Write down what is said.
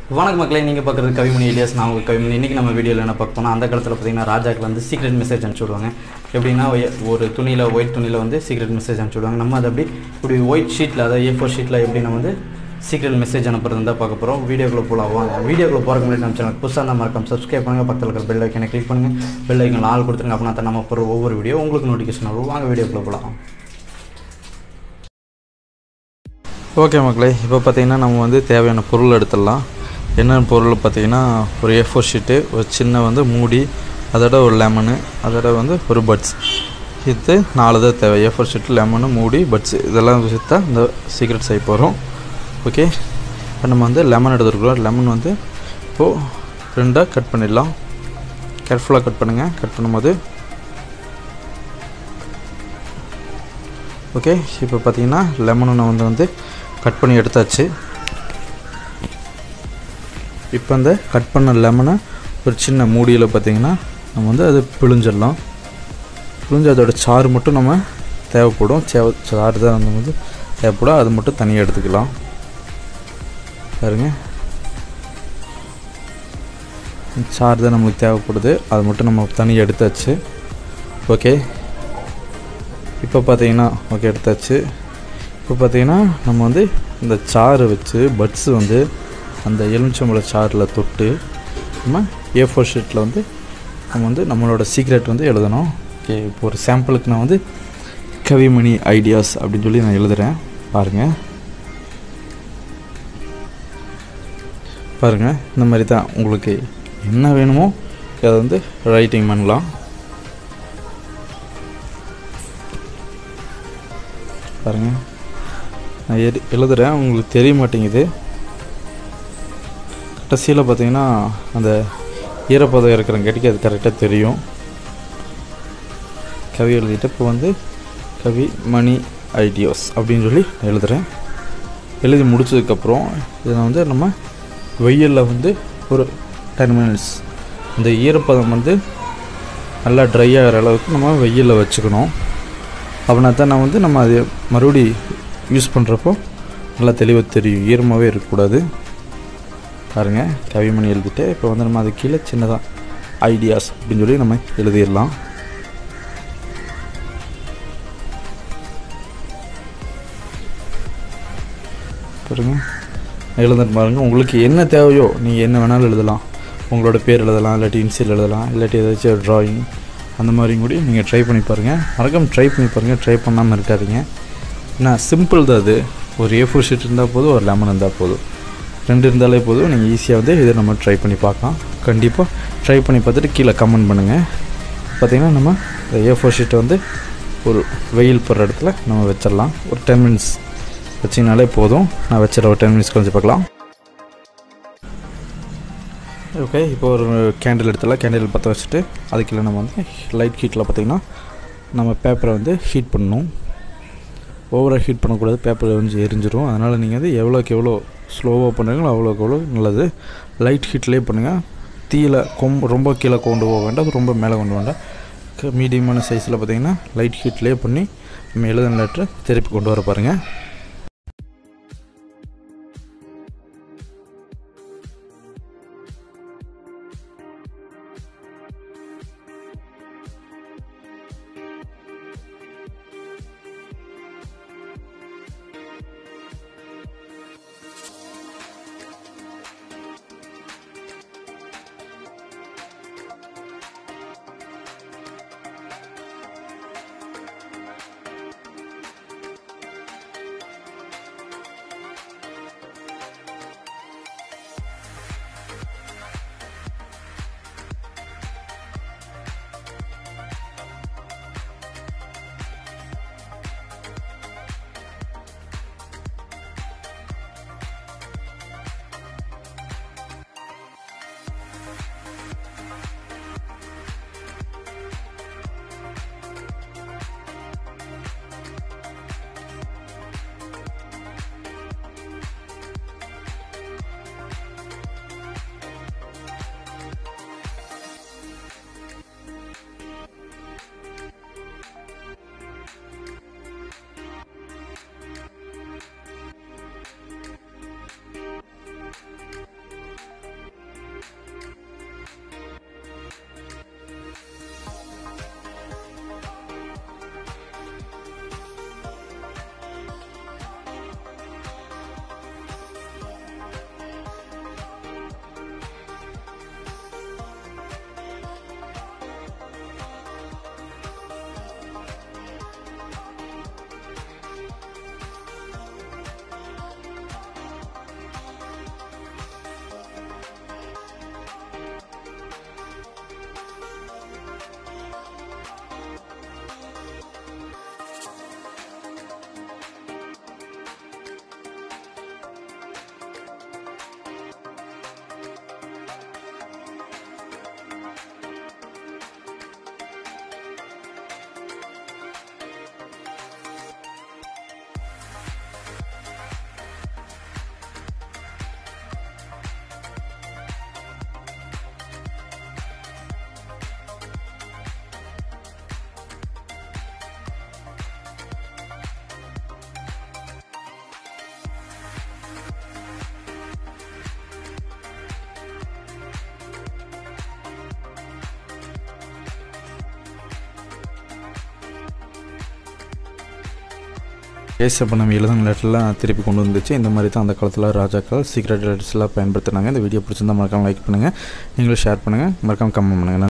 வணக்கம் மக்களே நீங்கள் பார்க்குறது கவிமணி இலியாஸ் நான் உங்கள் கவிமணி இன்றைக்கி நம்ம வீடியோவில் என்ன பார்க்க போனால் அந்த காலத்தில் பார்த்தீங்கன்னா ராஜாக்கள் வந்து சீக்ரெட் மெசேஜ் அனுப்பிச்சி விடுவாங்க எப்படின்னா ஒய- ஒரு துணியில் ஒயிட் துணியில் வந்து சீக்ரெட் மெசேஜ் அனுப்பிச்சி விடுவாங்க நம்ம அதை அப்படி இப்படி ஒயிட் ஷீட்டில் அதாவது ஏ ஃபோர் ஷீட்டில் எப்படி நம்ம வந்து சீக்ரெட் மெசேஜ் அனுப்புறது தான் பார்க்க போகிறோம் வீடியோக்குள்ளே போகலாம் வாங்க வீடியோக்குள்ளே போகிறக்கு முன்னாடி நம்ம சேனல் புதுசாக இருந்தால் மறக்காம சப்ஸ்கிரைப் பண்ணுங்கள் பக்கத்தில் இருக்கிற பெல் ஐக்கனை கிளிக் பண்ணுங்கள் பெல் ஐக்கன் ஆள் கொடுத்துருங்க அப்படின்னா தான் நம்ம போகிற ஒவ்வொரு வீடியோ உங்களுக்கு நோட்டிஃபிகேஷன் வரும் வாங்க வீடியோக்குள்ளே போகலாம் ஓகே மக்களே இப்போ பார்த்தீங்கன்னா நம்ம வந்து தேவையான பொருள் எடுத்துடலாம் என்னென்ன பொருள் பார்த்தீங்கன்னா ஒரு ஏ ஃபோர் ஷீட்டு ஒரு சின்ன வந்து மூடி அதோட ஒரு லெமனு அதோட வந்து ஒரு பட்ஸ் இது நாலு தான் தேவை ஏ ஃபோர் ஷீட்டு லெமனு மூடி பட்ஸ் இதெல்லாம் சேர்த்தா இந்த சீக்ரெட் செய்ய போகிறோம் ஓகே இப்போ நம்ம வந்து லெமன் எடுத்துருக்குறோம் லெமன் வந்து இப்போது ரெண்டாக கட் பண்ணிடலாம் கேர்ஃபுல்லாக கட் பண்ணுங்கள் கட் பண்ணும்போது ஓகே இப்போ பார்த்தீங்கன்னா லெமனை நான் வந்து வந்து கட் பண்ணி எடுத்தாச்சு இப்போ அந்த கட் பண்ண லெமனை ஒரு சின்ன மூடியில் பார்த்தீங்கன்னா நம்ம வந்து அது பிழிஞ்சிடலாம் பிழிஞ்சு அதோட சாறு மட்டும் நம்ம தேவைப்படும் சேவ சாறு தான் நம்ம வந்து தேவைப்படும் அது மட்டும் தனியாக எடுத்துக்கலாம் பாருங்க சாறு தான் நம்மளுக்கு தேவைப்படுது அது மட்டும் நம்ம தனியாக எடுத்தாச்சு ஓகே இப்போ பார்த்தீங்கன்னா ஓகே எடுத்தாச்சு இப்போ பார்த்தீங்கன்னா நம்ம வந்து இந்த சாறு வச்சு பட்ஸ் வந்து அந்த எலுமிச்சம்பழ சாறில் தொட்டு நம்ம ஏ ஃபோர் ஷீட்டில் வந்து நம்ம வந்து நம்மளோட சீக்ரெட் வந்து எழுதணும் ஓகே இப்போ ஒரு சாம்பிளுக்கு நான் வந்து கவிமணி ஐடியாஸ் அப்படின்னு சொல்லி நான் எழுதுகிறேன் பாருங்கள் பாருங்கள் இந்த மாதிரி தான் உங்களுக்கு என்ன வேணுமோ அதை வந்து ரைட்டிங் பண்ணலாம் பாருங்க நான் எது எழுதுகிறேன் உங்களுக்கு தெரிய மாட்டேங்குது கடைசியில் பார்த்தீங்கன்னா அந்த ஈரப்பதம் இருக்கிறங்காட்டிக்கு அது கரெக்டாக தெரியும் கவி எழுதிட்டு இப்போ வந்து கவி மணி ஐடியாஸ் அப்படின்னு சொல்லி நான் எழுதுகிறேன் எழுதி முடிச்சதுக்கப்புறம் இதை வந்து நம்ம வெயிலில் வந்து ஒரு டென் மினிட்ஸ் இந்த ஈரப்பதம் வந்து நல்லா ட்ரை ஆகிற அளவுக்கு நம்ம வெயிலில் வச்சுக்கணும் அப்படின்னா தான் நான் வந்து நம்ம அது மறுபடி யூஸ் பண்ணுறப்போ நல்லா தெளிவாக தெரியும் ஈரமாகவே இருக்கக்கூடாது பாருங்கள் கவிமணி எழுதிட்டு இப்போ வந்து நம்ம அது கீழே சின்னதாக ஐடியாஸ் அப்படின்னு சொல்லி நம்ம எழுதிடலாம் பாருங்க எழுதுட்டு பாருங்க உங்களுக்கு என்ன தேவையோ நீங்கள் என்ன வேணாலும் எழுதலாம் உங்களோட பேர் எழுதலாம் இல்லாட்டி இன்சியல் எழுதலாம் இல்லாட்டி ஏதாச்சும் ட்ராயிங் அந்த மாதிரி கூட நீங்கள் ட்ரை பண்ணி பாருங்கள் மறக்காம ட்ரை பண்ணி பாருங்கள் ட்ரை பண்ணாமல் இருக்காதீங்க ஏன்னா சிம்பிள் தான் அது ஒரு ஏ ஃபோர் ஷீட் இருந்தால் போதும் ஒரு லெமன் இருந்தால் போதும் ரெண்டு இருந்தாலே போதும் நீங்கள் ஈஸியாக வந்து இதை நம்ம ட்ரை பண்ணி பார்க்கலாம் கண்டிப்பாக ட்ரை பண்ணி பார்த்துட்டு கீழே கமெண்ட் பண்ணுங்கள் பார்த்திங்கன்னா நம்ம இந்த ஏ ஃபோர் ஷீட்டை வந்து ஒரு வெயில் போடுற இடத்துல நம்ம வச்சிடலாம் ஒரு டென் மினிட்ஸ் வச்சிங்கனாலே போதும் நான் வச்சிட ஒரு டென் மினிட்ஸ் கொஞ்சம் பார்க்கலாம் ஓகே இப்போ ஒரு கேண்டில் எடுத்துடலாம் கேண்டில் பற்ற வச்சுட்டு அதுக்குள்ள நம்ம வந்து லைட் ஹீட்டில் பார்த்திங்கன்னா நம்ம பேப்பரை வந்து ஹீட் பண்ணணும் ஓவராக ஹீட் பண்ணக்கூடாது பேப்பர் வந்து எரிஞ்சிரும் அதனால் நீங்கள் வந்து எவ்வளோக்கு எவ்வளோ ஸ்லோவாக பண்ணுறீங்களோ அவ்வளோக்கு எவ்வளோ நல்லது லைட் ஹீட்லேயே பண்ணுங்கள் தீயில கொம் ரொம்ப கீழே கொண்டு போக வேண்டாம் ரொம்ப மேலே கொண்டு வேண்டாம் மீடியமான சைஸில் பார்த்தீங்கன்னா லைட் ஹீட்லேயே பண்ணி நம்ம எழுதின லெட்டரை திருப்பி கொண்டு வர பாருங்கள் கேஸ் அப்போ நம்ம எழுதின லெட்டர்லாம் திருப்பி கொண்டு வந்துச்சு இந்த மாதிரி தான் அந்த காலத்தில் ராஜாக்கள் சீக்ரெட் லெட்டர்ஸ்லாம் பயன்படுத்தினாங்க இந்த வீடியோ பிடிச்சிருந்தா மறக்காம லைக் பண்ணுங்கள் நீங்களும் ஷேர் பண்ணுங்கள் மறக்காம கமெண்ட் பண்ணுங்கள்